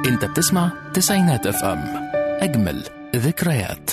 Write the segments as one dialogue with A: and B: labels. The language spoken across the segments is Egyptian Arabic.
A: انت بتسمع تسعينات اف ام اجمل ذكريات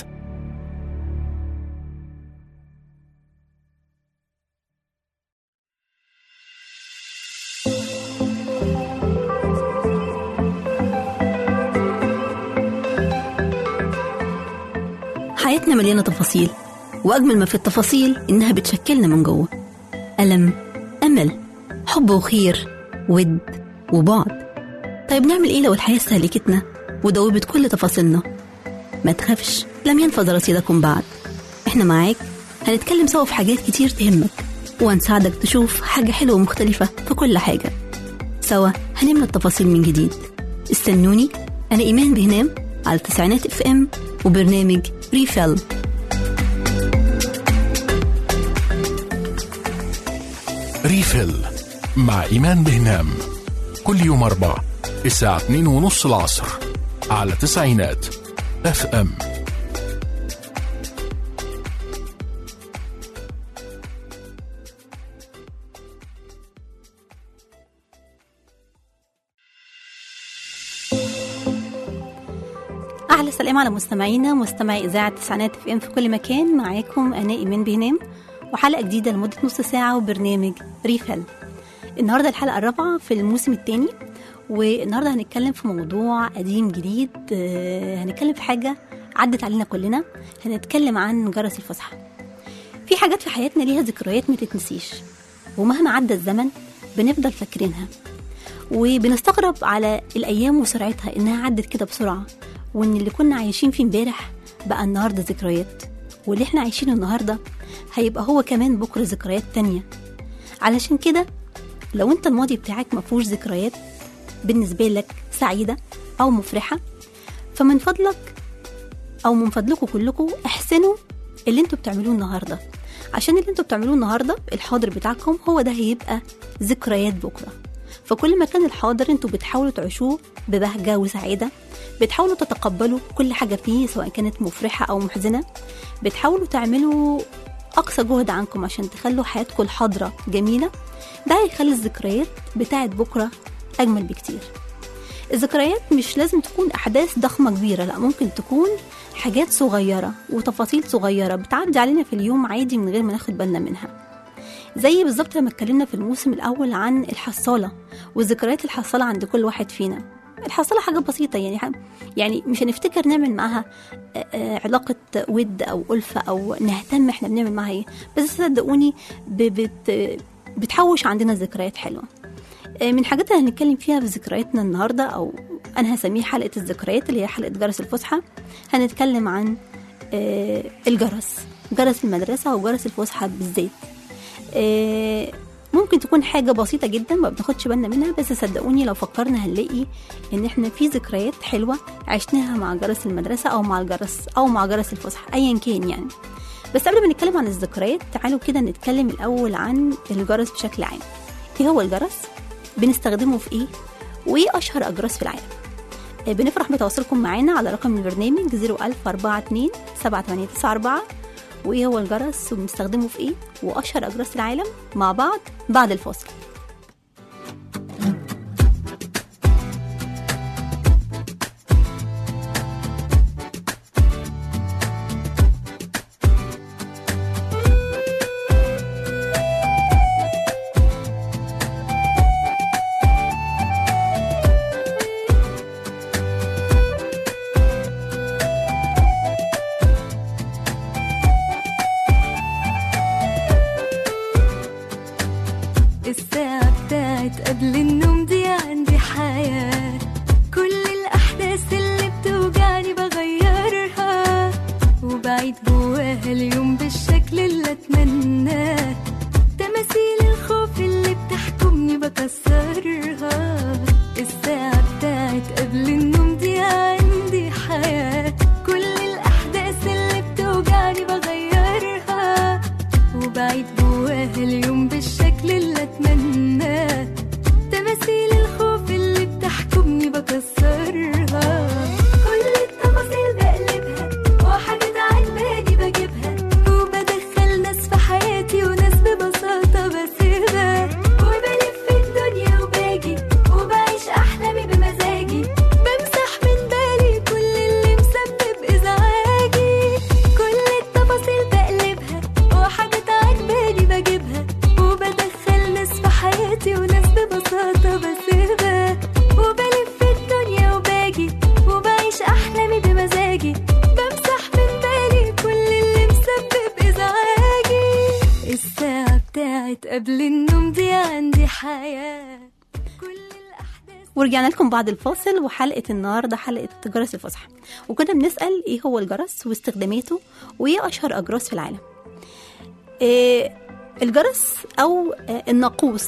B: حياتنا مليانة تفاصيل وأجمل ما في التفاصيل إنها بتشكلنا من جوه ألم أمل حب وخير ود وبعد طيب نعمل إيه لو الحياة استهلكتنا ودوبت كل تفاصيلنا ما تخافش لم ينفذ رصيدكم بعد إحنا معاك هنتكلم سوا في حاجات كتير تهمك وهنساعدك تشوف حاجة حلوة ومختلفة في كل حاجة سوا هنملى التفاصيل من جديد استنوني أنا إيمان بهنام على تسعينات اف ام وبرنامج ريفيل
A: ريفيل مع إيمان بهنام كل يوم أربع الساعة 2 ونص العصر على تسعينات اف ام
B: أحلى سلام على مستمعينا مستمعي إذاعة تسعينات اف ام في كل مكان معاكم أنا إيمان بهنام وحلقة جديدة لمدة نص ساعة وبرنامج ريفل النهاردة الحلقة الرابعة في الموسم الثاني والنهاردة هنتكلم في موضوع قديم جديد آه، هنتكلم في حاجة عدت علينا كلنا هنتكلم عن جرس الفسحة في حاجات في حياتنا ليها ذكريات ما تتنسيش ومهما عدى الزمن بنفضل فاكرينها وبنستغرب على الأيام وسرعتها إنها عدت كده بسرعة وإن اللي كنا عايشين فيه امبارح بقى النهاردة ذكريات واللي احنا عايشينه النهاردة هيبقى هو كمان بكرة ذكريات تانية علشان كده لو انت الماضي بتاعك مفهوش ذكريات بالنسبة لك سعيدة أو مفرحة فمن فضلك أو من فضلكم كلكم احسنوا اللي انتوا بتعملوه النهاردة عشان اللي انتوا بتعملوه النهاردة الحاضر بتاعكم هو ده هيبقى ذكريات بكرة فكل ما كان الحاضر انتوا بتحاولوا تعيشوه ببهجة وسعادة بتحاولوا تتقبلوا كل حاجة فيه سواء كانت مفرحة أو محزنة بتحاولوا تعملوا أقصى جهد عنكم عشان تخلوا حياتكم الحاضرة جميلة ده هيخلي الذكريات بتاعت بكرة أجمل بكتير الذكريات مش لازم تكون أحداث ضخمة كبيرة لا ممكن تكون حاجات صغيرة وتفاصيل صغيرة بتعدي علينا في اليوم عادي من غير ما ناخد بالنا منها زي بالظبط لما اتكلمنا في الموسم الأول عن الحصالة وذكريات الحصالة عند كل واحد فينا الحصالة حاجة بسيطة يعني ح- يعني مش هنفتكر نعمل معاها آه، آه، علاقة ود أو ألفة أو نهتم احنا بنعمل معاها ايه بس صدقوني ب- بت بتحوش عندنا ذكريات حلوة آه، من الحاجات اللي هنتكلم فيها في ذكرياتنا النهاردة أو أنا هسميها حلقة الذكريات اللي هي حلقة جرس الفسحة هنتكلم عن آه، الجرس جرس المدرسة وجرس الفسحة بالذات آه، ممكن تكون حاجة بسيطة جدا ما بناخدش بالنا منها بس صدقوني لو فكرنا هنلاقي ان احنا في ذكريات حلوة عشناها مع جرس المدرسة او مع الجرس او مع جرس الفسحة ايا كان يعني بس قبل ما نتكلم عن الذكريات تعالوا كده نتكلم الاول عن الجرس بشكل عام ايه هو الجرس بنستخدمه في ايه وايه اشهر اجراس في العالم آه، بنفرح بتواصلكم معانا على رقم البرنامج 01042 7894 وايه هو الجرس وبنستخدمه في ايه واشهر اجراس العالم مع بعض بعد الفاصل
C: الساعة بتاعت قبل النوم دي عندي حياة كل الأحداث اللي بتوجعني بغيرها وبعيد جواها اليوم بالشكل اللي أتمناه تماثيل الخوف اللي بتحكمني بكسرها الساعة بتاعت قبل النوم دي عندي حياة كل الأحداث اللي بتوجعني بغيرها وبعيد جواها اليوم بالشكل اللي اتمناه تماثيل ببساطة بسيبها وبلف الدنيا وباجي وبعيش أحلامي بمزاجي بمسح من بالي كل اللي مسبب إزعاجي الساعة بتاعت قبل النوم دي عندي حياة كل الأحداث
B: ورجعنا لكم بعد الفاصل وحلقة النهاردة حلقة جرس الفسحة وكنا بنسأل ايه هو الجرس واستخداماته وايه أشهر أجراس في العالم إيه الجرس أو آه، الناقوس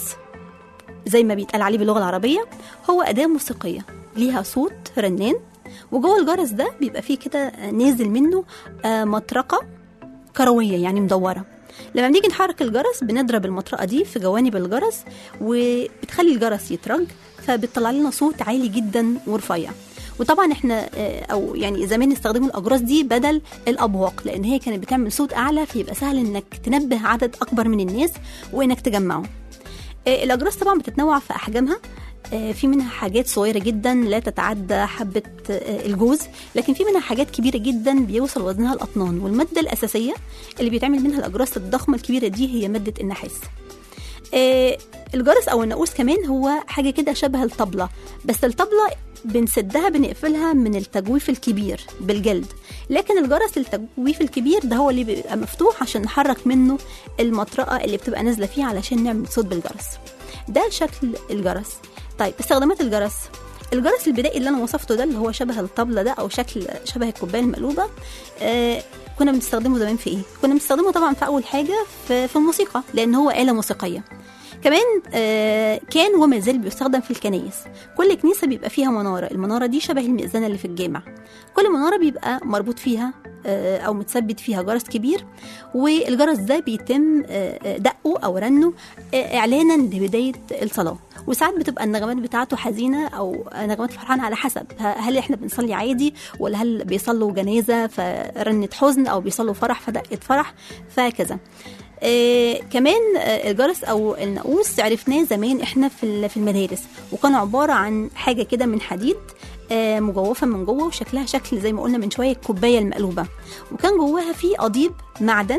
B: زي ما بيتقال عليه باللغة العربية هو أداة موسيقية ليها صوت رنان وجوه الجرس ده بيبقى فيه كده نازل منه آه، مطرقة كروية يعني مدورة لما بنيجي نحرك الجرس بنضرب المطرقة دي في جوانب الجرس وبتخلي الجرس يترج فبتطلع لنا صوت عالي جدا ورفيع وطبعا احنا آه، او يعني زمان استخدموا الاجراس دي بدل الابواق لان هي كانت بتعمل صوت اعلى فيبقى سهل انك تنبه عدد اكبر من الناس وانك تجمعه آه، الاجراس طبعا بتتنوع في احجامها آه، في منها حاجات صغيرة جدا لا تتعدى حبة آه، الجوز لكن في منها حاجات كبيرة جدا بيوصل وزنها الأطنان والمادة الأساسية اللي بيتعمل منها الأجراس الضخمة الكبيرة دي هي مادة النحاس آه، الجرس او الناقوس كمان هو حاجه كده شبه الطبله بس الطبله بنسدها بنقفلها من التجويف الكبير بالجلد لكن الجرس التجويف الكبير ده هو اللي بيبقى مفتوح عشان نحرك منه المطرقه اللي بتبقى نازله فيه علشان نعمل صوت بالجرس ده شكل الجرس طيب استخدامات الجرس الجرس البدائي اللي انا وصفته ده اللي هو شبه الطبله ده او شكل شبه الكوبايه المقلوبه آه كنا بنستخدمه زمان في ايه كنا بنستخدمه طبعا في اول حاجه في, في الموسيقى لان هو آلة موسيقيه كمان آه، كان وما زال بيستخدم في الكنائس كل كنيسة بيبقى فيها منارة المنارة دي شبه المئذنة اللي في الجامع كل منارة بيبقى مربوط فيها آه، أو متثبت فيها جرس كبير والجرس ده بيتم آه، آه، دقه أو رنه آه، إعلانا لبداية الصلاة وساعات بتبقى النغمات بتاعته حزينة أو نغمات فرحان على حسب ه- هل إحنا بنصلي عادي ولا هل بيصلوا جنازة فرنة حزن أو بيصلوا فرح فدقة فرح فهكذا آه كمان آه الجرس او الناقوس عرفناه زمان احنا في ال- في المدارس وكان عباره عن حاجه كده من حديد آه مجوفه من جوه وشكلها شكل زي ما قلنا من شويه الكوبايه المقلوبه وكان جواها فيه قضيب معدن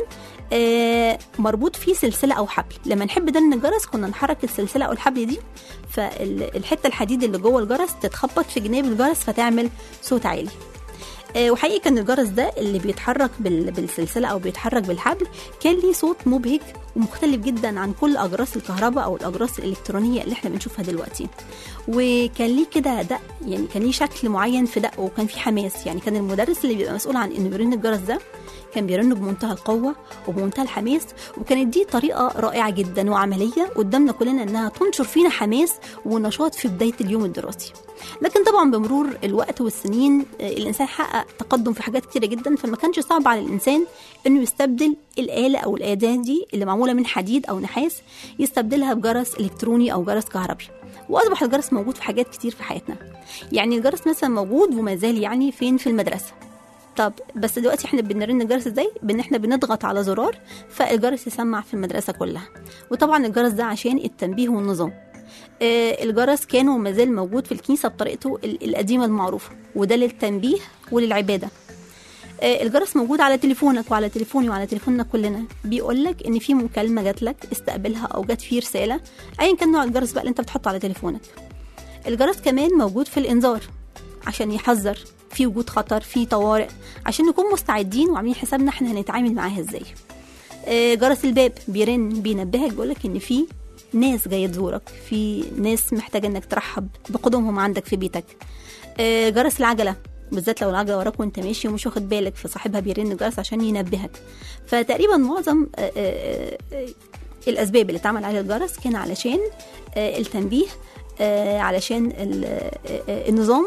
B: آه مربوط فيه سلسله او حبل لما نحب درن الجرس كنا نحرك السلسله او الحبل دي فالحته الحديد اللي جوه الجرس تتخبط في جناب الجرس فتعمل صوت عالي آه، وحقيقي كان الجرس ده اللي بيتحرك بال- بالسلسله او بيتحرك بالحبل كان ليه صوت مبهج ومختلف جدا عن كل اجراس الكهرباء او الاجراس الالكترونيه اللي احنا بنشوفها دلوقتي وكان ليه كده دق يعني كان ليه شكل معين في دقه وكان فيه حماس يعني كان المدرس اللي بيبقى مسؤول عن انه يرن الجرس ده كان بيرن بمنتهى القوه وبمنتهى الحماس وكانت دي طريقه رائعه جدا وعمليه قدامنا كلنا انها تنشر فينا حماس ونشاط في بدايه اليوم الدراسي لكن طبعا بمرور الوقت والسنين آه، الانسان حقق تقدم في حاجات كتيره جدا فما كانش صعب على الانسان انه يستبدل الاله او الاداه دي اللي معموله من حديد او نحاس يستبدلها بجرس الكتروني او جرس كهربي واصبح الجرس موجود في حاجات كتير في حياتنا يعني الجرس مثلا موجود وما زال يعني فين في المدرسه طب بس دلوقتي احنا بنرن الجرس ازاي بان احنا بنضغط على زرار فالجرس يسمع في المدرسه كلها وطبعا الجرس ده عشان التنبيه والنظام آه، الجرس كان وما زال موجود في الكنيسه بطريقته ال- القديمه المعروفه وده للتنبيه وللعباده آه، الجرس موجود على تليفونك وعلى تليفوني وعلى تليفوننا كلنا بيقول لك ان في مكالمه جات لك استقبلها او جات فيه رساله ايا كان نوع الجرس بقى اللي انت بتحطه على تليفونك الجرس كمان موجود في الانذار عشان يحذر في وجود خطر في طوارئ عشان نكون مستعدين وعاملين حسابنا احنا هنتعامل معاها ازاي آه، جرس الباب بيرن بينبهك بيقولك ان في ناس جايه تزورك في ناس محتاجه انك ترحب بقدومهم عندك في بيتك آه، جرس العجله بالذات لو العجله وراك وانت ماشي ومش واخد بالك فصاحبها بيرن الجرس عشان ينبهك فتقريبا معظم آه، آه، آه، الاسباب اللي اتعمل عليها الجرس كان علشان آه، التنبيه آه، علشان ال- آه، آه، النظام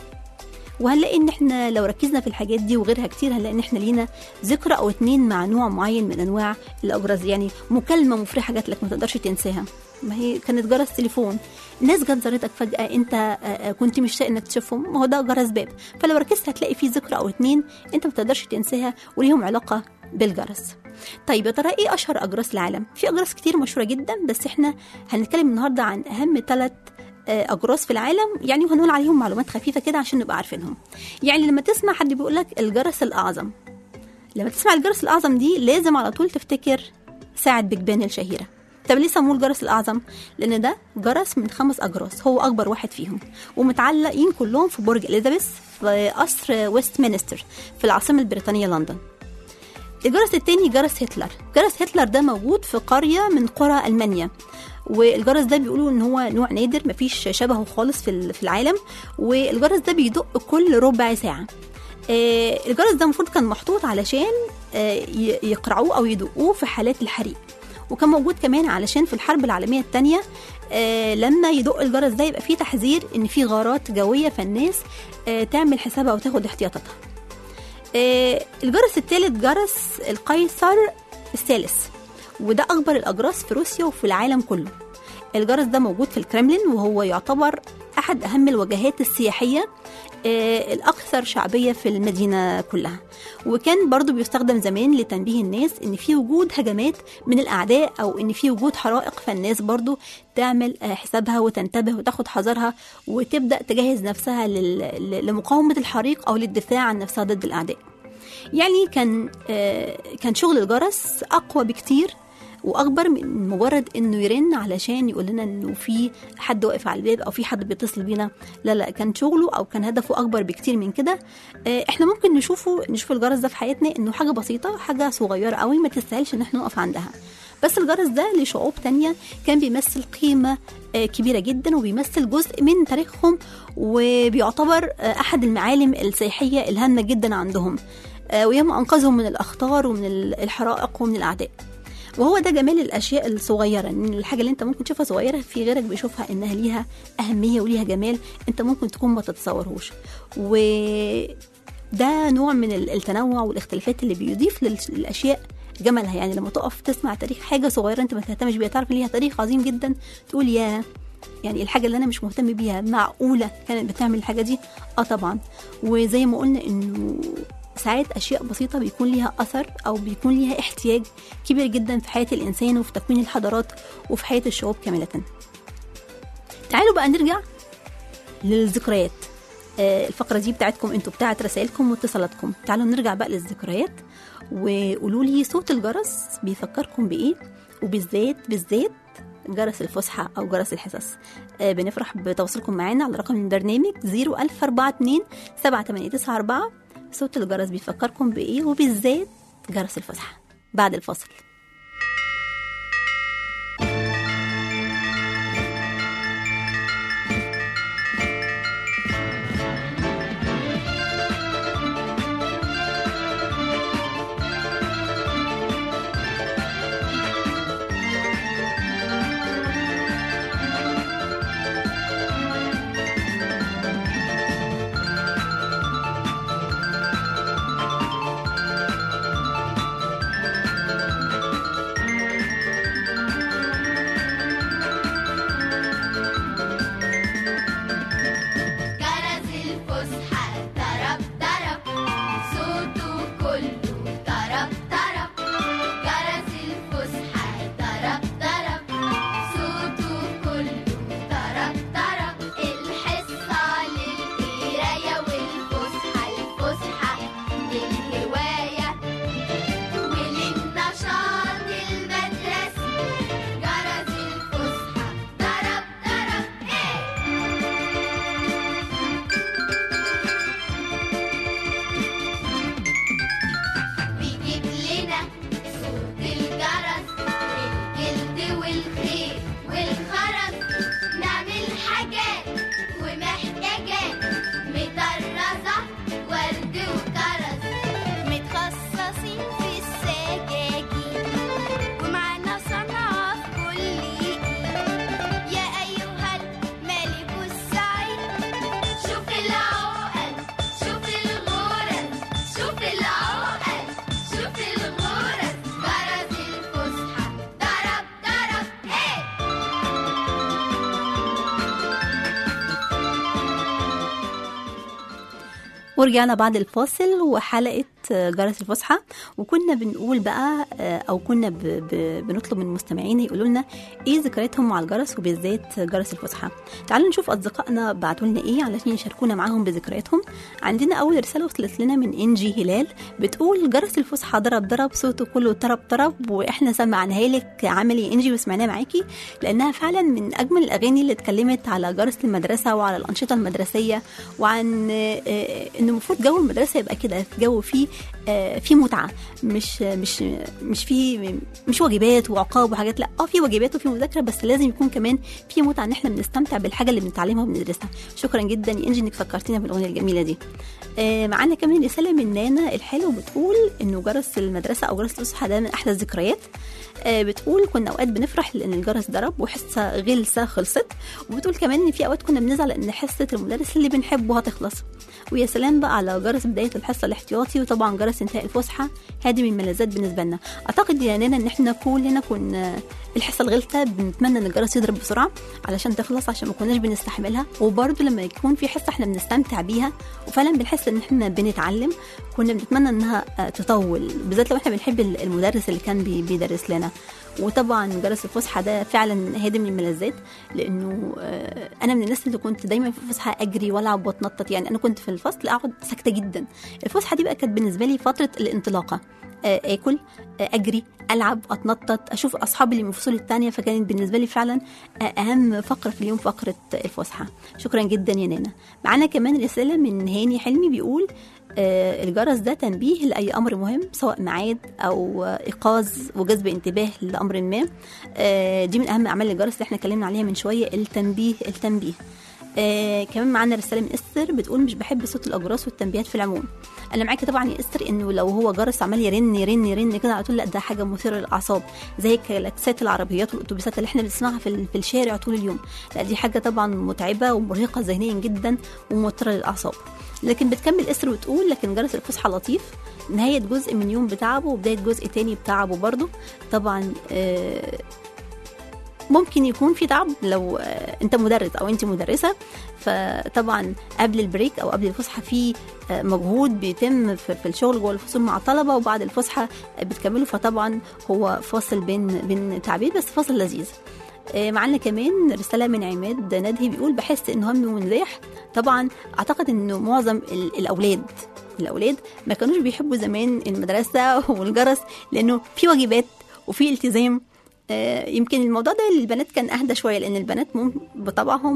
B: وهنلاقي ان احنا لو ركزنا في الحاجات دي وغيرها كتير هنلاقي ان احنا لينا ذكرى او اتنين مع نوع معين من انواع الاجراس يعني مكالمه مفرحه جات لك ما تقدرش تنساها ما هي كانت جرس تليفون ناس جت زارتك فجاه انت آه، آه، كنت مشتاق انك تشوفهم ما هو ده جرس باب فلو ركزت هتلاقي في ذكرى او اتنين انت ما تقدرش تنساها وليهم علاقه بالجرس طيب يا ترى ايه اشهر اجراس العالم في اجراس كتير مشهوره جدا بس احنا هنتكلم النهارده عن اهم ثلاث اجراس في العالم يعني وهنقول عليهم معلومات خفيفه كده عشان نبقى عارفينهم يعني لما تسمع حد بيقول لك الجرس الاعظم لما تسمع الجرس الاعظم دي لازم على طول تفتكر ساعه بيج بان الشهيره طب ليه سموه الجرس الأعظم؟ لأن ده جرس من خمس أجراس هو أكبر واحد فيهم ومتعلقين كلهم في برج إليزابيث في قصر ويست مينستر في العاصمة البريطانية لندن الجرس التاني جرس هتلر جرس هتلر ده موجود في قرية من قرى ألمانيا والجرس ده بيقولوا ان هو نوع نادر مفيش شبهه خالص في ال- في العالم والجرس ده بيدق كل ربع ساعة آه، الجرس ده المفروض كان محطوط علشان آه، ي- يقرعوه او يدقوه في حالات الحريق وكان موجود كمان علشان في الحرب العالمية التانية آه، لما يدق الجرس ده يبقى فيه تحذير ان في غارات جوية فالناس آه، تعمل حسابها وتاخد احتياطاتها آه، الجرس الثالث جرس القيصر الثالث وده أكبر الأجراس في روسيا وفي العالم كله الجرس ده موجود في الكرملين وهو يعتبر أحد أهم الوجهات السياحية آه، الأكثر شعبية في المدينة كلها وكان برضو بيستخدم زمان لتنبيه الناس إن في وجود هجمات من الأعداء أو إن في وجود حرائق فالناس برضو تعمل آه، حسابها وتنتبه وتاخد حذرها وتبدأ تجهز نفسها لل- ل- لمقاومة الحريق أو للدفاع عن نفسها ضد الأعداء يعني كان آه، كان شغل الجرس اقوى بكتير واكبر من مجرد انه يرن علشان يقول لنا انه في حد واقف على الباب او في حد بيتصل بينا لا لا كان شغله او كان هدفه اكبر بكتير من كده آه، احنا ممكن نشوفه نشوف الجرس ده في حياتنا انه حاجه بسيطه حاجه صغيره قوي ما تستاهلش ان احنا نقف عندها بس الجرس ده لشعوب تانية كان بيمثل قيمة آه، كبيرة جدا وبيمثل جزء من تاريخهم وبيعتبر آه، أحد المعالم السياحية الهامة جدا عندهم آه، وياما أنقذهم من الأخطار ومن ال- الحرائق ومن الأعداء وهو ده جمال الاشياء الصغيره ان الحاجه اللي انت ممكن تشوفها صغيره في غيرك بيشوفها انها ليها اهميه وليها جمال انت ممكن تكون ما تتصورهوش و ده نوع من ال- التنوع والاختلافات اللي بيضيف لل- للاشياء جمالها يعني لما تقف تسمع تاريخ حاجه صغيره انت ما تهتمش بيها تعرف ان ليها تاريخ عظيم جدا تقول يا يعني الحاجه اللي انا مش مهتم بيها معقوله كانت بتعمل الحاجه دي اه طبعا وزي ما قلنا انه ساعات اشياء بسيطه بيكون ليها اثر او بيكون ليها احتياج كبير جدا في حياه الانسان وفي تكوين الحضارات وفي حياه الشعوب كامله تعالوا بقى نرجع للذكريات آه، الفقره دي بتاعتكم انتوا بتاعت رسائلكم واتصالاتكم تعالوا نرجع بقى للذكريات وقولوا لي صوت الجرس بيفكركم بايه وبالذات بالذات جرس الفسحة أو جرس الحصص آه بنفرح بتواصلكم معانا على رقم البرنامج 01042 7894 صوت الجرس بيفكركم بإيه وبالذات جرس الفسحة بعد الفصل ورجعنا بعد الفاصل وحلقة جرس الفسحة وكنا بنقول بقى أو كنا ب... ب... بنطلب من المستمعين يقولوا لنا إيه ذكرياتهم مع الجرس وبالذات جرس الفسحة تعالوا نشوف أصدقائنا بعتوا لنا إيه علشان يشاركونا معاهم بذكرياتهم عندنا أول رسالة وصلت لنا من إنجي هلال بتقول جرس الفسحة ضرب ضرب صوته كله طرب طرب وإحنا سمعناها لك عملي إنجي وسمعناها معاكي لأنها فعلا من أجمل الأغاني اللي اتكلمت على جرس المدرسة وعلى الأنشطة المدرسية وعن إن المفروض جو المدرسة يبقى كده جو فيه في متعه مش مش مش في مش واجبات وعقاب وحاجات لا اه في واجبات وفي مذاكره بس لازم يكون كمان في متعه ان احنا بنستمتع بالحاجه اللي بنتعلمها وبندرسها شكرا جدا يا انجي انك فكرتينا بالاغنيه الجميله دي آه معانا كمان رساله من نانا الحلو بتقول انه جرس المدرسه او جرس الفسحه ده من احلى الذكريات آه بتقول كنا اوقات بنفرح لان الجرس ضرب وحصه غلسه خلصت وبتقول كمان ان في اوقات كنا بنزعل ان حصه المدرس اللي بنحبه هتخلص ويا سلام بقى على جرس بدايه الحصه الاحتياطي وطبعا جرس انتهاء الفسحه هذه من الملذات بالنسبه لنا اعتقد يا نانا ان احنا كلنا كنا الحصه الغلسه بنتمنى ان الجرس يضرب بسرعه علشان تخلص عشان ما كناش بنستحملها وبرده لما يكون في حصه احنا بنستمتع بيها وفعلا بنحس ان احنا بنتعلم كنا بنتمنى انها تطول بالذات لو احنا بنحب المدرس اللي كان بيدرس لنا وطبعا جرس الفسحه ده فعلا هادي من الملذات لانه انا من الناس اللي كنت دايما في الفسحه اجري والعب واتنطط يعني انا كنت في الفصل اقعد ساكته جدا الفسحه دي بقى كانت بالنسبه لي فتره الانطلاقه اكل اجري العب اتنطط اشوف اصحابي اللي من الفصول الثانيه فكانت بالنسبه لي فعلا اهم فقره في اليوم فقره الفسحه شكرا جدا يا نانا معانا كمان رساله من هاني حلمي بيقول آه الجرس ده تنبيه لأي أمر مهم سواء ميعاد أو إيقاظ وجذب انتباه لأمر ما آه دي من أهم أعمال الجرس اللي احنا اتكلمنا عليها من شوية التنبيه التنبيه آه كمان معانا رسالة من استر بتقول مش بحب صوت الأجراس والتنبيهات في العموم أنا معاكي طبعا يا استر إنه لو هو جرس عمال يرن يرن يرن كده على طول لا ده حاجة مثيرة للأعصاب زي كلاكسات العربيات والأتوبيسات اللي احنا بنسمعها في, في الشارع طول اليوم لا دي حاجة طبعا متعبة ومرهقة ذهنيا جدا وموترة للأعصاب لكن بتكمل اسر وتقول لكن جرس الفسحه لطيف نهاية جزء من يوم بتعبه وبداية جزء تاني بتعبه برضه طبعا آه ممكن يكون في تعب لو آه انت مدرس او انت مدرسه فطبعا قبل البريك او قبل الفسحه في آه مجهود بيتم في الشغل جوه الفصول مع الطلبه وبعد الفسحه بتكملوا فطبعا هو فاصل بين بين تعبير بس فاصل لذيذ معنا كمان رسالة من عماد ندهي بيقول بحس إنه هم ونزاح طبعا أعتقد إنه معظم الأولاد الأولاد ما كانوش بيحبوا زمان المدرسة والجرس لأنه في واجبات وفي التزام يمكن الموضوع ده للبنات كان أهدى شوية لأن البنات بطبعهم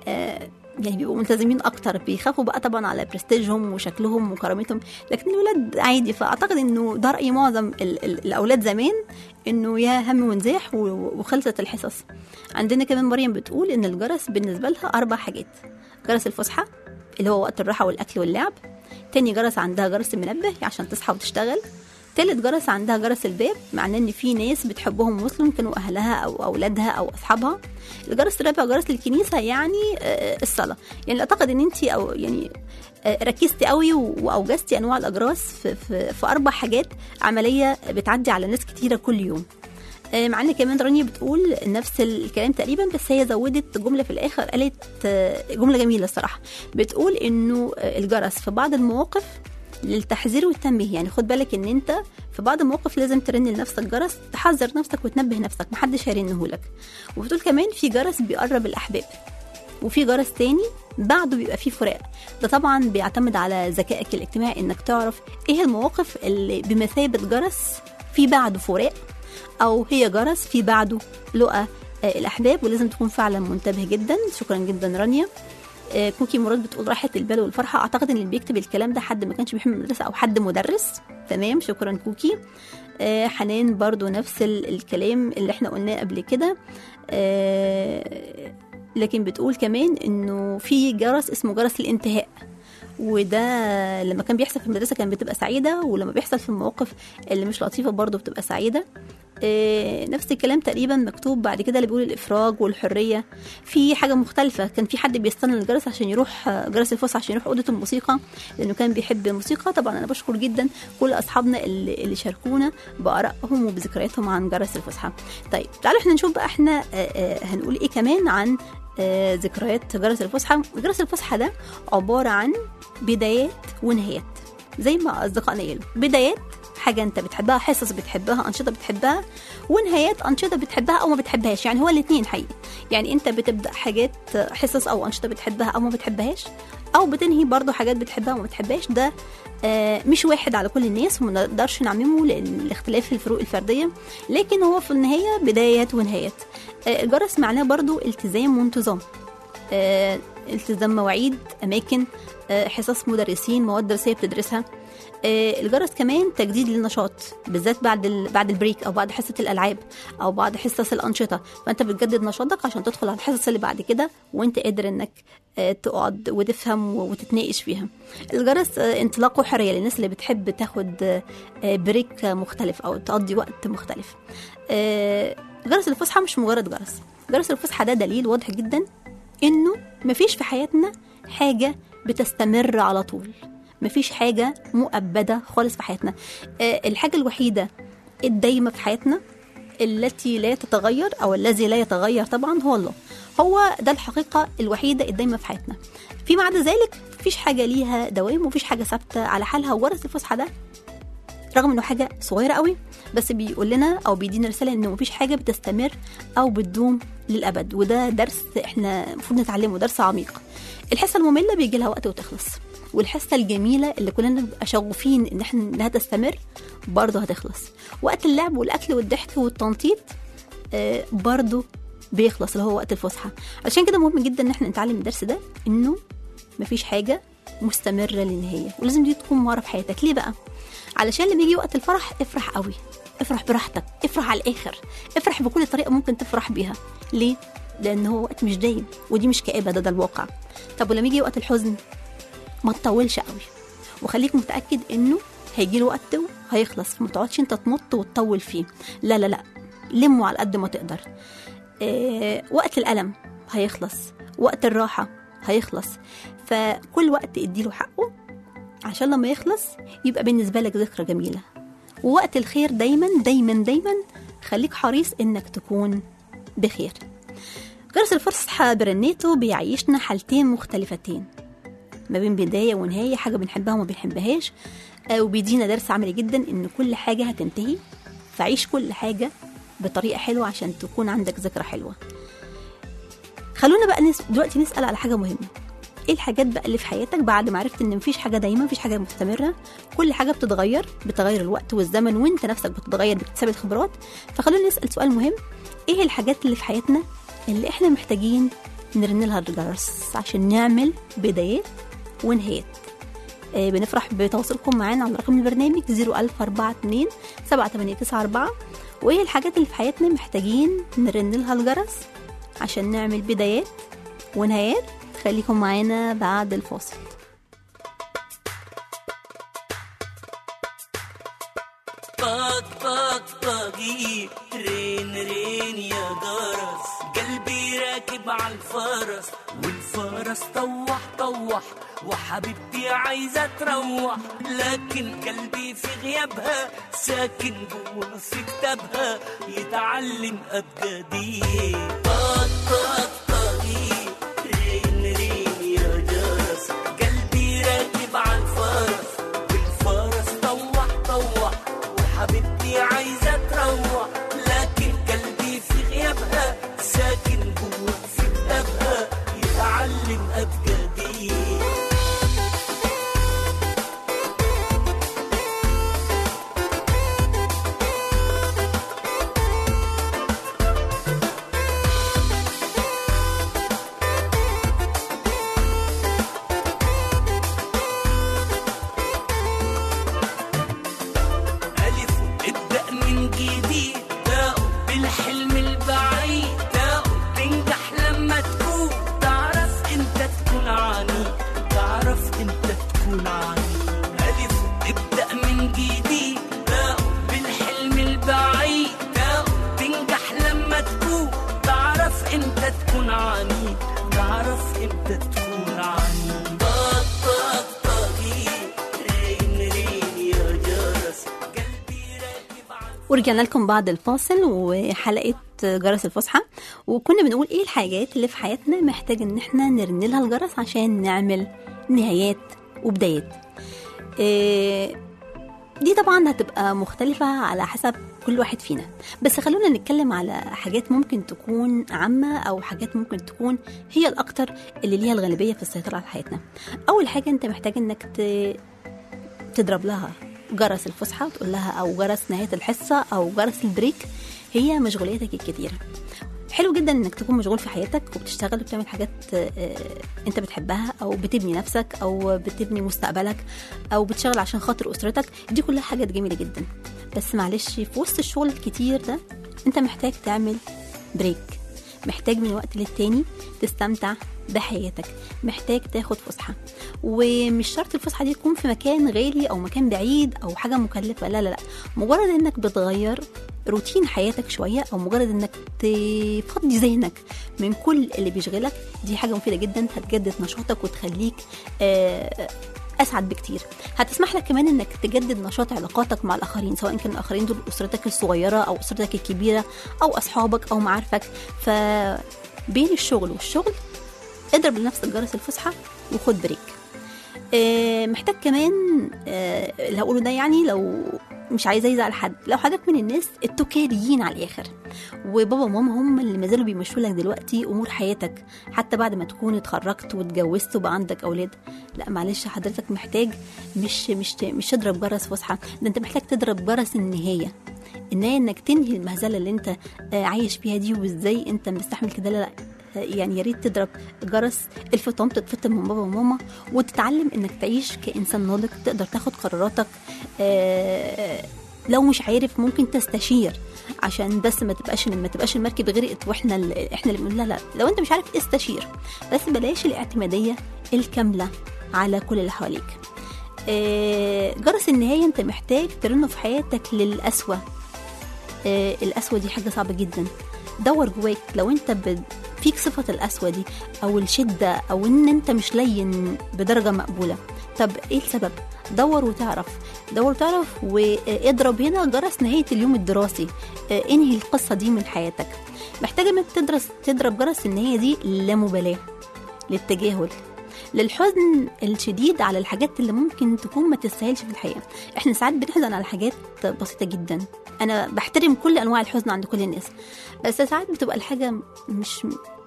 B: يعني بيبقوا ملتزمين اكتر بيخافوا بقى طبعا على برستيجهم وشكلهم وكرامتهم لكن الولاد عادي فاعتقد انه ده راي معظم ال ال الاولاد زمان انه يا هم ونزاح وخلصت الحصص عندنا كمان مريم بتقول ان الجرس بالنسبه لها اربع حاجات جرس الفسحه اللي هو وقت الراحه والاكل واللعب تاني جرس عندها جرس المنبه عشان تصحى وتشتغل تالت جرس عندها جرس الباب معناه ان في ناس بتحبهم وصلوا كانوا اهلها او اولادها او اصحابها الجرس الرابع جرس الكنيسه يعني الصلاه يعني اعتقد ان انت او يعني ركزتي قوي واوجزتي انواع الاجراس في, في, في اربع حاجات عمليه بتعدي على ناس كتيره كل يوم معانا كمان رانيا بتقول نفس الكلام تقريبا بس هي زودت جمله في الاخر قالت جمله جميله الصراحه بتقول انه الجرس في بعض المواقف للتحذير والتنبيه يعني خد بالك ان انت في بعض المواقف لازم ترن لنفسك جرس تحذر نفسك وتنبه نفسك محدش هيرنه لك وبتقول كمان في جرس بيقرب الاحباب وفي جرس تاني بعده بيبقى فيه فراق ده طبعا بيعتمد على ذكائك الاجتماعي انك تعرف ايه المواقف اللي بمثابه جرس في بعده فراق او هي جرس في بعده لقى الاحباب ولازم تكون فعلا منتبه جدا شكرا جدا رانيا كوكي مراد بتقول راحة البال والفرحة أعتقد إن اللي بيكتب الكلام ده حد ما كانش بيحب المدرسة أو حد مدرس تمام شكرا كوكي آه حنان برضو نفس الكلام اللي احنا قلناه قبل كده آه لكن بتقول كمان إنه في جرس اسمه جرس الانتهاء وده لما كان بيحصل في المدرسة كان بتبقى سعيدة ولما بيحصل في المواقف اللي مش لطيفة برضو بتبقى سعيدة نفس الكلام تقريبا مكتوب بعد كده اللي بيقول الافراج والحريه في حاجه مختلفه كان في حد بيستنى الجرس عشان يروح جرس الفسحه عشان يروح اوضه الموسيقى لانه كان بيحب الموسيقى طبعا انا بشكر جدا كل اصحابنا اللي, اللي شاركونا بارائهم وبذكرياتهم عن جرس الفسحه طيب تعالوا احنا نشوف بقى احنا هنقول ايه كمان عن آه، ذكريات جرس الفسحة جرس الفسحة ده عبارة عن بدايات ونهايات زي ما أصدقائنا قالوا بدايات حاجة أنت بتحبها حصص بتحبها أنشطة بتحبها ونهايات أنشطة بتحبها أو ما بتحبهاش يعني هو الاتنين حقيقي يعني أنت بتبدأ حاجات حصص أو أنشطة بتحبها أو ما بتحبهاش أو بتنهي برضو حاجات بتحبها وما بتحبهاش ده آه، مش واحد على كل الناس وما نقدرش نعممه لان الاختلاف الفروق الفرديه لكن هو في النهايه بدايات ونهايات آه، الجرس معناه برضو التزام وانتظام آه، التزام مواعيد اماكن آه، حصص مدرسين مواد دراسيه بتدرسها آه، الجرس كمان تجديد للنشاط بالذات بعد ال... بعد البريك او بعد حصه الالعاب او بعد حصص الانشطه فانت بتجدد نشاطك عشان تدخل على الحصص اللي بعد كده وانت قادر انك آه، تقعد وتفهم و- وتتناقش فيها الجرس آه، انطلاق وحريه للناس اللي بتحب تاخد آه، آه، بريك مختلف او تقضي وقت مختلف آه، جرس الفسحه مش مجرد جرس جرس الفسحه ده دليل واضح جدا انه مفيش في حياتنا حاجه بتستمر على طول مفيش حاجه مؤبده خالص في حياتنا آه، الحاجه الوحيده الدايمه في حياتنا التي لا تتغير او الذي لا يتغير طبعا هو الله هو ده الحقيقه الوحيده الدايمه في حياتنا فيما عدا ذلك مفيش حاجه ليها دوام ومفيش حاجه ثابته على حالها وجرس الفسحه ده رغم انه حاجه صغيره قوي بس بيقول لنا او بيدينا رساله انه مفيش حاجه بتستمر او بتدوم للابد وده درس احنا المفروض نتعلمه درس عميق الحصه الممله بيجي لها وقت وتخلص والحصه الجميله اللي كلنا بنبقى شغوفين ان احنا انها تستمر برضه هتخلص وقت اللعب والاكل والضحك والتنطيط آه، برضه بيخلص اللي هو وقت الفسحه عشان كده مهم جدا ان احنا نتعلم الدرس ده انه مفيش حاجه مستمره للنهايه ولازم دي تكون مهاره في حياتك ليه بقى علشان لما يجي وقت الفرح افرح قوي افرح براحتك افرح على الاخر افرح بكل طريقه ممكن تفرح بيها ليه لان هو وقت مش دايم ودي مش كآبه ده ده الواقع طب ولما يجي وقت الحزن ما تطولش قوي وخليك متاكد انه هيجي له وقت وهيخلص فما تقعدش انت تمط وتطول فيه لا لا لا لمه على قد ما تقدر آه وقت الالم هيخلص وقت الراحه هيخلص فكل وقت اديله حقه عشان لما يخلص يبقى بالنسبة لك ذكرى جميلة ووقت الخير دايما دايما دايما خليك حريص انك تكون بخير جرس الفسحة برنيته بيعيشنا حالتين مختلفتين ما بين بداية ونهاية حاجة بنحبها وما بنحبهاش آه، وبيدينا درس عملي جدا ان كل حاجة هتنتهي فعيش كل حاجة بطريقة حلوة عشان تكون عندك ذكرى حلوة خلونا بقى نس... دلوقتي نسأل على حاجة مهمة ايه الحاجات بقى اللي في حياتك بعد ما عرفت ان مفيش حاجه دايما مفيش حاجه مستمره كل حاجه بتتغير بتغير الوقت والزمن وانت نفسك بتتغير باكتساب الخبرات فخلونا نسال سؤال مهم ايه الحاجات اللي في حياتنا اللي احنا محتاجين نرن لها الجرس عشان نعمل بدايات ونهايات آه، بنفرح بتواصلكم معانا على رقم البرنامج 01042 7894 وايه الحاجات اللي في حياتنا محتاجين نرن لها الجرس عشان نعمل بدايات ونهايات خليكم معانا بعد الفاصل
D: طق طق طقي رين رين يا جرس قلبي راكب على الفرس والفرس طوح طوح وحبيبتي عايزة تروح لكن قلبي في غيابها ساكن جوا في كتابها يتعلم أبجدي طق طق طقي رين رين يا جرس قلبي راكب على الفرس والفرس طوح طوح وحبيبتي عايزة تروح لكن قلبي في غيابها ساكن جوا في كتابها يتعلم أبجدي ألف ابدأ من جديد تاء بالحلم البعيد تاء تنجح لما تكون تعرف انت تكون عني تعرف انت تكون عني ألف ابدأ من جديد تاء بالحلم البعيد تاء تنجح لما تكون تعرف انت تكون عني تعرف انت تكون عني طق طق طقي رين رين يا جرس قلبي راكب على
B: ورجعنا لكم بعد الفاصل وحلقة جرس الفسحه وكنا بنقول ايه الحاجات اللي في حياتنا محتاج ان احنا نرن لها الجرس عشان نعمل نهايات وبدايات إيه دي طبعا هتبقى مختلفة على حسب كل واحد فينا بس خلونا نتكلم على حاجات ممكن تكون عامة أو حاجات ممكن تكون هي الأكتر اللي ليها الغالبية في السيطرة على حياتنا أول حاجة أنت محتاج إنك ت... تضرب لها جرس الفسحة وتقول لها أو جرس نهاية الحصة أو جرس البريك هي مشغولياتك الكتيرة حلو جدا انك تكون مشغول في حياتك وبتشتغل وبتعمل حاجات آه، انت بتحبها او بتبني نفسك او بتبني مستقبلك او بتشتغل عشان خاطر اسرتك دي كلها حاجات جميله جدا بس معلش في وسط الشغل الكتير ده انت محتاج تعمل بريك محتاج من وقت للتاني تستمتع بحياتك محتاج تاخد فسحة ومش شرط الفسحة دي تكون في مكان غالي أو مكان بعيد أو حاجة مكلفة لا لا لا مجرد إنك بتغير روتين حياتك شوية أو مجرد إنك تفضي ذهنك من كل اللي بيشغلك دي حاجة مفيدة جدا هتجدد نشاطك وتخليك آه اسعد بكتير هتسمح لك كمان انك تجدد نشاط علاقاتك مع الاخرين سواء كان الاخرين دول اسرتك الصغيره او اسرتك الكبيره او اصحابك او معارفك فبين الشغل والشغل اضرب لنفسك جرس الفسحه وخد بريك آه، محتاج كمان آه، اللي هقوله ده يعني لو مش عايزه يزعل حد لو حضرتك من الناس التكاليين على الاخر وبابا وماما هم اللي مازالوا بيمشوا لك دلوقتي امور حياتك حتى بعد ما تكون اتخرجت واتجوزت وبقى عندك اولاد لا معلش حضرتك محتاج مش مش مش تضرب جرس فسحه ده انت محتاج تضرب جرس النهايه النهايه انك تنهي المهزله اللي انت آه، عايش فيها دي وازاي انت مستحمل كده لا لا يعني يا ريت تضرب جرس الفطام تتفطم من بابا وماما وتتعلم انك تعيش كانسان ناضج تقدر تاخد قراراتك آه، لو مش عارف ممكن تستشير عشان بس ما تبقاش ما تبقاش المركب غرقت واحنا ال- احنا اللي بنقول لا لا لو انت مش عارف استشير بس بلاش الاعتماديه الكامله على كل اللي حواليك آه، جرس النهايه انت محتاج ترنه في حياتك للأسوأ آه، القسوة دي حاجة صعبة جدا دور جواك لو انت ب... فيك صفة القسوة دي او الشدة او ان انت مش لين بدرجة مقبولة طب ايه السبب دور وتعرف دور وتعرف واضرب هنا جرس نهاية اليوم الدراسي آه، انهي القصة دي من حياتك محتاج انك تدرس تضرب جرس النهاية دي لا مبالاة للتجاهل للحزن الشديد على الحاجات اللي ممكن تكون ما تستاهلش في الحياه احنا ساعات بنحزن على حاجات بسيطه جدا انا بحترم كل انواع الحزن عند كل الناس بس ساعات بتبقى الحاجه مش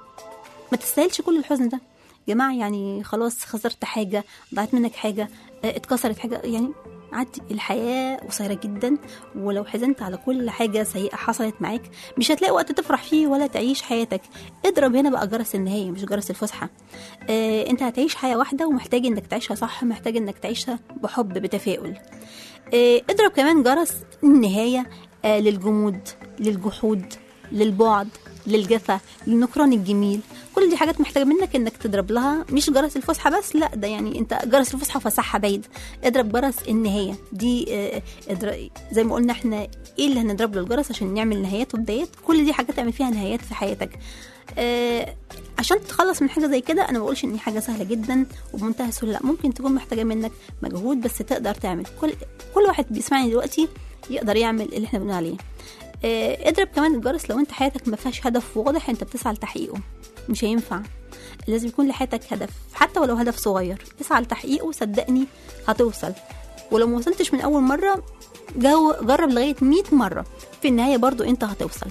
B: ما تستاهلش كل الحزن ده يا جماعه يعني خلاص خسرت حاجه ضاعت منك حاجه اه، اتكسرت حاجه يعني عادي الحياة قصيرة جدا ولو حزنت على كل حاجة سيئة حصلت معاك مش هتلاقي وقت تفرح فيه ولا تعيش حياتك اضرب هنا بقى جرس النهاية مش جرس الفسحة اه انت هتعيش حياة واحدة ومحتاج انك تعيشها صح محتاج انك تعيشها بحب بتفاؤل اه اضرب كمان جرس النهاية اه للجمود للجحود للبعد للجفا للنكران الجميل كل دي حاجات محتاجه منك انك تضرب لها مش جرس الفسحه بس لا ده يعني انت جرس الفسحه فسحها بعيد اضرب جرس النهايه دي آه، اضرب زي ما قلنا احنا ايه اللي هنضرب له الجرس عشان نعمل نهايات وبدايات كل دي حاجات تعمل فيها نهايات في حياتك آه، عشان تتخلص من حاجه زي كده انا ما بقولش ان دي حاجه سهله جدا وبمنتهى السهوله لا ممكن تكون محتاجه منك مجهود بس تقدر تعمل كل كل واحد بيسمعني دلوقتي يقدر يعمل اللي احنا بنقول عليه آه، اضرب كمان الجرس لو انت حياتك ما فيهاش هدف واضح انت بتسعى لتحقيقه مش هينفع لازم يكون لحياتك هدف حتى ولو هدف صغير اسعى لتحقيقه صدقني هتوصل ولو ما وصلتش من اول مره جو جرب لغايه 100 مره في النهايه برضو انت هتوصل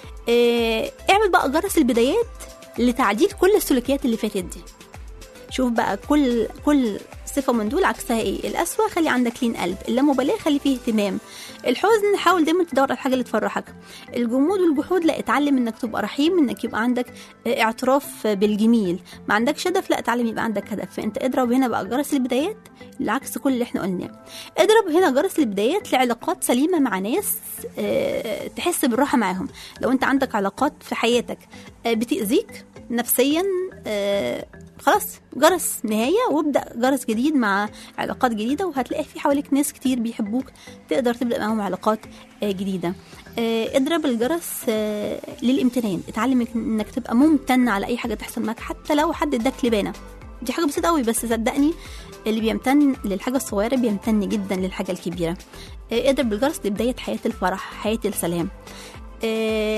B: آه، اعمل بقى جرس البدايات لتعديل كل السلوكيات اللي فاتت دي شوف بقى كل كل صفه من دول عكسها ايه القسوه خلي عندك لين قلب اللامبالاه خلي فيه اهتمام الحزن حاول دايما تدور على الحاجه اللي تفرحك الجمود والجحود لا اتعلم انك تبقى رحيم انك يبقى عندك اه، اعتراف بالجميل ما عندكش هدف لا اتعلم يبقى عندك هدف فانت اضرب هنا بقى جرس البدايات لعكس كل اللي احنا قلناه اضرب هنا جرس البدايات لعلاقات سليمه مع ناس اه، تحس بالراحه معاهم لو انت عندك علاقات في حياتك اه، بتاذيك نفسيا اه، خلاص جرس نهايه وابدا جرس جديد مع علاقات جديده وهتلاقي في حواليك ناس كتير بيحبوك تقدر تبدا معاهم علاقات آه، جديده آه، اضرب الجرس آه، للامتنان اتعلم إنك- انك تبقى ممتن على اي حاجه تحصل معاك حتى لو حد اداك لبانه دي حاجه بسيطه قوي بس صدقني اللي بيمتن للحاجه الصغيره بيمتن جدا للحاجه الكبيره آه، اضرب الجرس لبدايه حياه الفرح حياه السلام آه،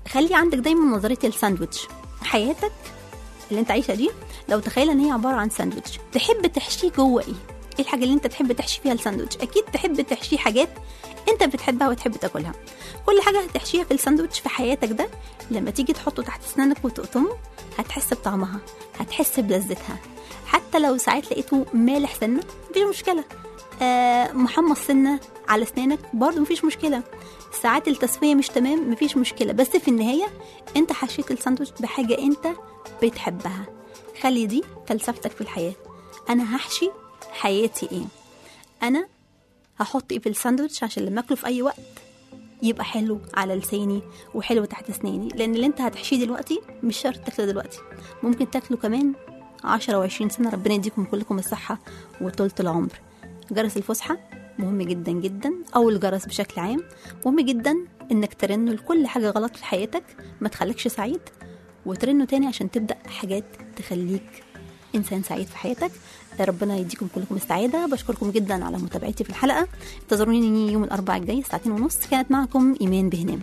B: خلي عندك دايما نظريه الساندوتش حياتك اللي انت عايشها دي لو تخيل ان هي عباره عن ساندوتش تحب تحشيه جوه ايه ايه الحاجه اللي انت تحب تحشي فيها الساندوتش اكيد تحب تحشيه حاجات انت بتحبها وتحب تاكلها كل حاجه هتحشيها في الساندوتش في حياتك ده لما تيجي تحطه تحت اسنانك وتقطمه هتحس بطعمها هتحس بلذتها حتى لو ساعات لقيته مالح سنه مفيش مشكله آه محمص سنه على اسنانك برضه مفيش مشكله ساعات التسويه مش تمام مفيش مشكله بس في النهايه انت حشيت الساندوتش بحاجه انت بتحبها خلي دي فلسفتك في الحياه انا هحشي حياتي ايه انا هحط ايه في الساندوتش عشان لما اكله في اي وقت يبقى حلو على لساني وحلو تحت اسناني لان اللي انت هتحشيه دلوقتي مش شرط تاكله دلوقتي ممكن تاكله كمان عشرة وعشرين سنة ربنا يديكم كلكم الصحة وطولة العمر جرس الفسحة مهم جدا جدا أو الجرس بشكل عام مهم جدا إنك ترنه لكل حاجة غلط في حياتك ما تخليكش سعيد وترنه تاني عشان تبدأ حاجات تخليك إنسان سعيد في حياتك ربنا يديكم كلكم السعادة بشكركم جدا على متابعتي في الحلقة انتظروني يوم الأربعاء الجاي ساعتين ونص كانت معكم إيمان بهنام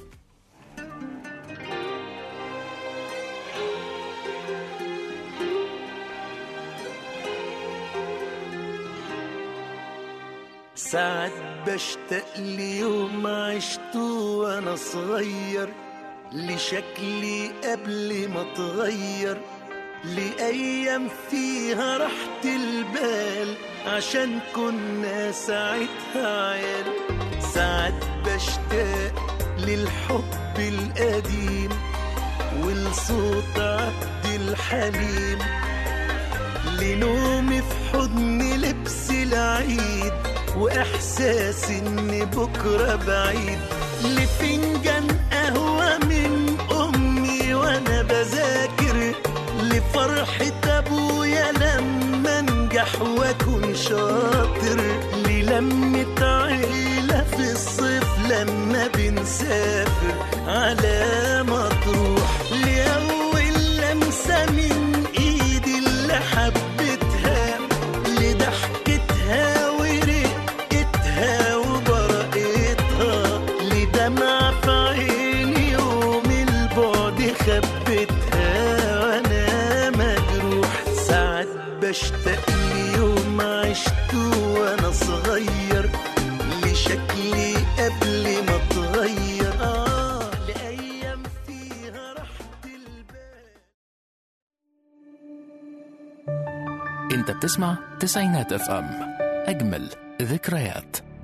E: ساعات بشتاق ليوم عشته وانا صغير لشكلي قبل ما اتغير لأيام فيها راحة البال عشان كنا ساعتها عيال ساعات بشتاق للحب القديم ولصوت عبد الحليم لنومي في حضن لبس العيد واحساس ان بكره بعيد لفنجان قهوه من امي وانا بذاكر لفرحه ابويا لما انجح واكون شاطر للمه عيله في الصيف لما بنسافر على مطروح لاول لمسه من ايدي اللي حبيتها لضحكتها ورقتها وبرقتها لدمع في عيني يوم البعد خبتها وانا مجروح ساعات بشتاق ليوم عشته وانا صغير لشكلي قبل ما اتغير اه لايام فيها راحة البال
A: انت بتسمع تسعينات اف ام اجمل ذكريات